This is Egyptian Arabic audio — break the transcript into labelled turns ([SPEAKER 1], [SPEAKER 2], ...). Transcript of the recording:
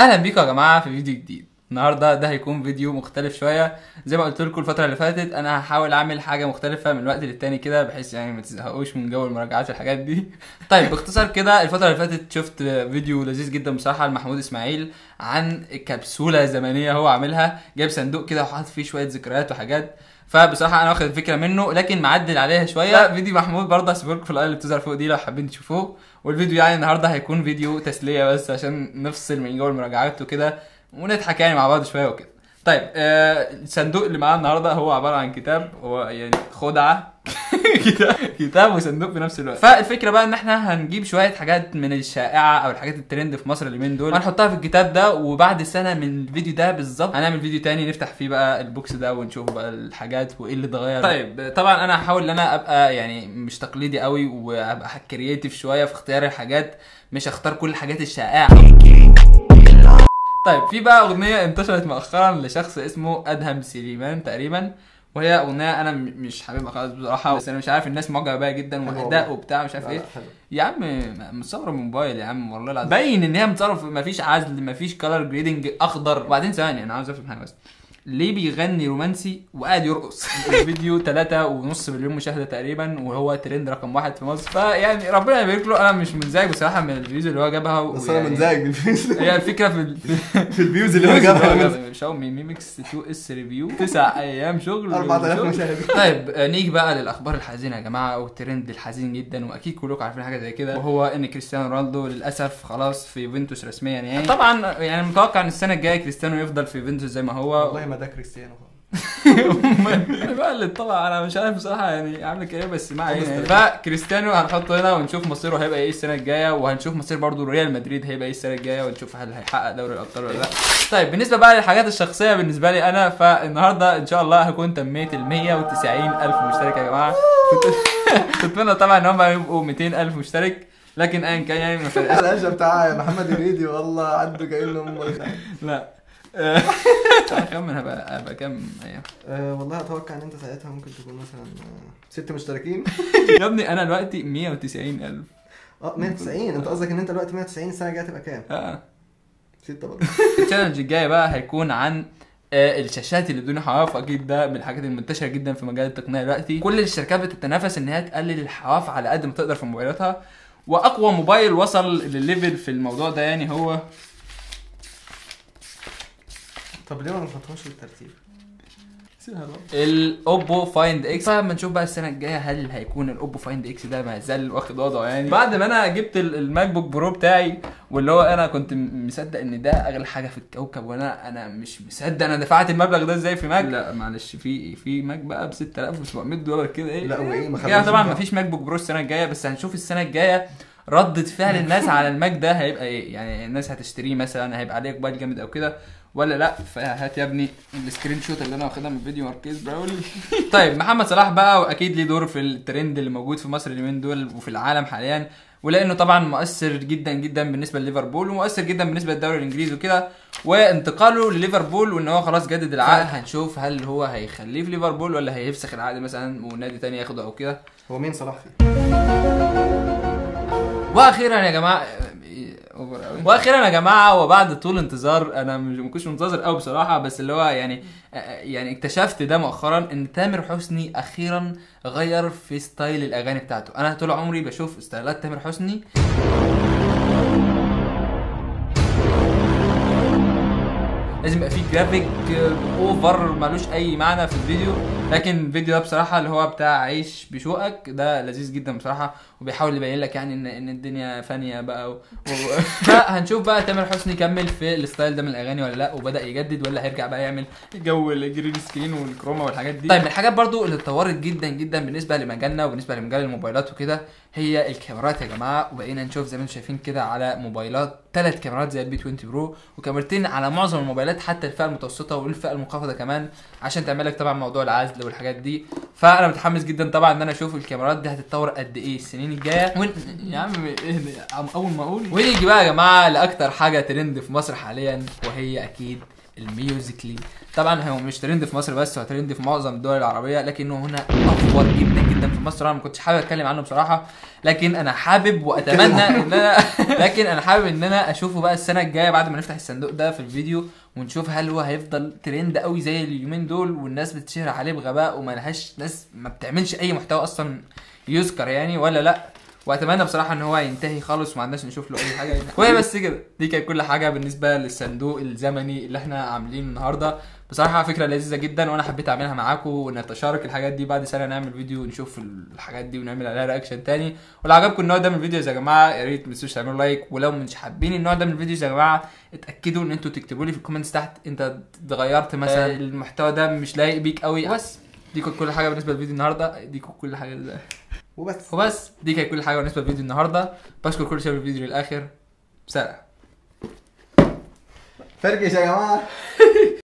[SPEAKER 1] اهلا بيكم يا جماعه في فيديو جديد النهارده ده هيكون فيديو مختلف شويه زي ما قلت لكم الفتره اللي فاتت انا هحاول اعمل حاجه مختلفه من وقت للتاني كده بحيث يعني ما تزهقوش من جو المراجعات والحاجات دي طيب باختصار كده الفتره اللي فاتت شفت فيديو لذيذ جدا بصراحه لمحمود اسماعيل عن كبسوله زمنيه هو عاملها جايب صندوق كده وحاطط فيه شويه ذكريات وحاجات فبصراحه انا واخد الفكره منه لكن معدل عليها شويه فيديو محمود برضه هسيبه لكم في الاي اللي بتظهر فوق دي لو حابين تشوفوه والفيديو يعني النهارده هيكون فيديو تسليه بس عشان نفصل من جو المراجعات وكده ونضحك يعني مع بعض شويه وكده طيب آه الصندوق اللي معانا النهارده هو عباره عن كتاب هو يعني خدعه كتاب كتاب وصندوق في نفس الوقت فالفكره بقى ان احنا هنجيب شويه حاجات من الشائعه او الحاجات الترند في مصر اليومين دول هنحطها في الكتاب ده وبعد سنه من الفيديو ده بالظبط هنعمل فيديو تاني نفتح فيه بقى البوكس ده ونشوف بقى الحاجات وايه اللي اتغير طيب طبعا انا هحاول ان انا ابقى يعني مش تقليدي قوي وابقى كرييتيف شويه في اختيار الحاجات مش اختار كل الحاجات الشائعه طيب في بقى اغنيه انتشرت مؤخرا لشخص اسمه ادهم سليمان تقريبا وهي اغنيه انا م- مش حاببها خالص بصراحه بس انا مش عارف الناس معجبه بيها جدا
[SPEAKER 2] حلوة
[SPEAKER 1] واداء
[SPEAKER 2] والله.
[SPEAKER 1] وبتاع مش عارف
[SPEAKER 2] لا،
[SPEAKER 1] ايه
[SPEAKER 2] لا، حلو.
[SPEAKER 1] يا عم متصوره من موبايل يا عم والله العظيم باين ان هي متصوره في- مفيش عزل مفيش كلر جريدنج اخضر وبعدين ثواني انا عاوز افهم حاجه بس ليه بيغني رومانسي وقاعد يرقص الفيديو ثلاثة ونص مليون مشاهدة تقريبا وهو ترند رقم واحد في مصر فيعني ربنا يبارك له انا مش منزعج بصراحة من الفيوز اللي هو جابها
[SPEAKER 2] بس انا
[SPEAKER 1] ويعني-
[SPEAKER 2] منزعج بالفيوز
[SPEAKER 1] هي الفكرة في ال- في
[SPEAKER 2] في الفيوز اللي هو جابها
[SPEAKER 1] شاومي مي ميكس 2 اس ريفيو تسع ايام شغل
[SPEAKER 2] 4000
[SPEAKER 1] شغل.
[SPEAKER 2] مشاهد
[SPEAKER 1] طيب آه، نيجي بقى للاخبار الحزينه يا جماعه والترند الحزين جدا واكيد كلكم عارفين حاجه زي كده وهو ان كريستيانو رونالدو للاسف خلاص في يوفنتوس رسميا يعني طبعا يعني متوقع ان السنه الجايه كريستيانو يفضل في يوفنتوس زي ما هو
[SPEAKER 2] والله ما ده كريستيانو
[SPEAKER 1] انا بقلد طبعا انا مش عارف بصراحه يعني عامل ايه بس ما علينا يعني. فكريستيانو هنحطه هنا ونشوف مصيره هيبقى ايه السنه الجايه وهنشوف مصير برضو ريال مدريد هيبقى ايه السنه الجايه ونشوف هل هيحقق دوري الابطال ولا لا طيب بالنسبه بقى للحاجات الشخصيه بالنسبه لي انا فالنهارده ان شاء الله هكون تميت ال 190 الف مشترك يا جماعه كنت كنت اتمنى طبعا ان هم يبقوا 200 الف مشترك لكن ايا كان يعني ما فرقش
[SPEAKER 2] القشه بتاع محمد هنيدي والله عنده كانه هم
[SPEAKER 1] لا كم هبقى هبقى كم ايام
[SPEAKER 2] آه، والله اتوقع ان انت ساعتها ممكن تكون مثلا آه، ست مشتركين
[SPEAKER 1] يا ابني انا دلوقتي 190 الف
[SPEAKER 2] اه 190 انت قصدك ان انت دلوقتي 190 السنه الجايه تبقى كام؟
[SPEAKER 1] اه
[SPEAKER 2] ستة برضه
[SPEAKER 1] التشالنج الجاي بقى هيكون عن آه، الشاشات اللي بدون حواف اكيد ده من الحاجات المنتشره جدا في مجال التقنيه دلوقتي كل الشركات بتتنافس ان هي تقلل الحواف على قد ما تقدر في موبايلاتها واقوى موبايل وصل للليفل في الموضوع ده يعني هو
[SPEAKER 2] طب ليه ما نحطهمش بالترتيب؟
[SPEAKER 1] الاوبو فايند اكس فلما نشوف بقى السنه الجايه هل هيكون الاوبو فايند اكس ده ما زال واخد وضعه يعني بعد ما انا جبت ال- الماك بوك برو بتاعي واللي هو انا كنت م- مصدق ان ده اغلى حاجه في الكوكب وانا انا مش مصدق انا دفعت المبلغ ده ازاي في ماك لا معلش في في ماك بقى ب 6700 دولار كده ايه
[SPEAKER 2] لا وايه ما
[SPEAKER 1] يعني طبعا ما فيش ماك بوك برو السنه الجايه بس هنشوف السنه الجايه ردة فعل الناس على الماك ده هيبقى ايه يعني الناس هتشتريه مثلا هيبقى عليه اقبال جامد او كده ولا لا فهات يا ابني السكرين شوت اللي انا واخدها من فيديو ماركيز براولي طيب محمد صلاح بقى واكيد ليه دور في الترند اللي موجود في مصر اليومين دول وفي العالم حاليا ولانه طبعا مؤثر جدا جدا بالنسبه لليفربول ومؤثر جدا بالنسبه للدوري الانجليزي وكده وانتقاله لليفربول وان هو خلاص جدد العقد هنشوف هل هو هيخليه في ليفربول ولا هيفسخ العقد مثلا ونادي تاني ياخده او كده
[SPEAKER 2] هو مين صلاح فيه؟
[SPEAKER 1] واخيرا يا جماعه أوفر أوي. واخيرا يا جماعه وبعد طول انتظار انا مش ما كنتش منتظر قوي بصراحه بس اللي هو يعني يعني اكتشفت ده مؤخرا ان تامر حسني اخيرا غير في ستايل الاغاني بتاعته انا طول عمري بشوف ستايلات تامر حسني لازم يبقى فيه جرافيك اوفر ملوش اي معنى في الفيديو لكن الفيديو ده بصراحه اللي هو بتاع عيش بشوقك ده لذيذ جدا بصراحه وبيحاول يبين لك يعني ان ان الدنيا فانيه بقى و... و... فهنشوف بقى تامر حسني كمل في الستايل ده من الاغاني ولا لا وبدا يجدد ولا هيرجع بقى يعمل جو الجرين سكرين والكروما والحاجات دي طيب من الحاجات برضو اللي اتطورت جدا جدا بالنسبه لمجالنا وبالنسبه لمجال الموبايلات وكده هي الكاميرات يا جماعه وبقينا نشوف زي ما انتم شايفين كده على موبايلات ثلاث كاميرات زي البي 20 برو وكاميرتين على معظم الموبايلات حتى الفئه المتوسطه والفئه المنخفضه كمان عشان تعمل لك طبعا موضوع العزل والحاجات دي فانا متحمس جدا طبعا ان انا اشوف الكاميرات دي هتتطور قد ايه السنين السنين الجايه ون... يا عم اهدى عم- اول ما اقول ونيجي بقى يا جماعه لاكتر حاجه ترند في مصر حاليا وهي اكيد الميوزيكلي طبعا هو مش ترند في مصر بس هو ترند في معظم الدول العربيه لكنه هنا افور جدا جدا في مصر انا ما كنتش حابب اتكلم عنه بصراحه لكن انا حابب واتمنى ان انا لكن انا حابب ان انا اشوفه بقى السنه الجايه بعد ما نفتح الصندوق ده في الفيديو ونشوف هل هو هيفضل ترند قوي زي اليومين دول والناس بتشهر عليه بغباء وما لهاش ناس ما بتعملش اي محتوى اصلا يذكر يعني ولا لا واتمنى بصراحه ان هو ينتهي خالص وما عندناش نشوف له اي حاجه وهي بس كده دي كانت كل حاجه بالنسبه للصندوق الزمني اللي احنا عاملينه النهارده بصراحه فكره لذيذه جدا وانا حبيت اعملها معاكم ونتشارك الحاجات دي بعد سنه نعمل فيديو نشوف الحاجات دي ونعمل عليها رياكشن تاني ولو عجبكم النوع ده من الفيديوز يا جماعه يا ريت ما تنسوش تعملوا لايك ولو مش حابين النوع ده من الفيديوز يا جماعه اتاكدوا ان انتوا تكتبوا لي في الكومنتس تحت انت اتغيرت مثلا المحتوى ده مش لايق بيك قوي بس دي كانت كل حاجه بالنسبه للفيديو النهارده دي كانت كل حاجه
[SPEAKER 2] وبس
[SPEAKER 1] وبس دي كانت كل حاجه بالنسبه للفيديو النهارده بشكر كل شايف الفيديو للاخر سلام
[SPEAKER 2] فرقش يا جماعه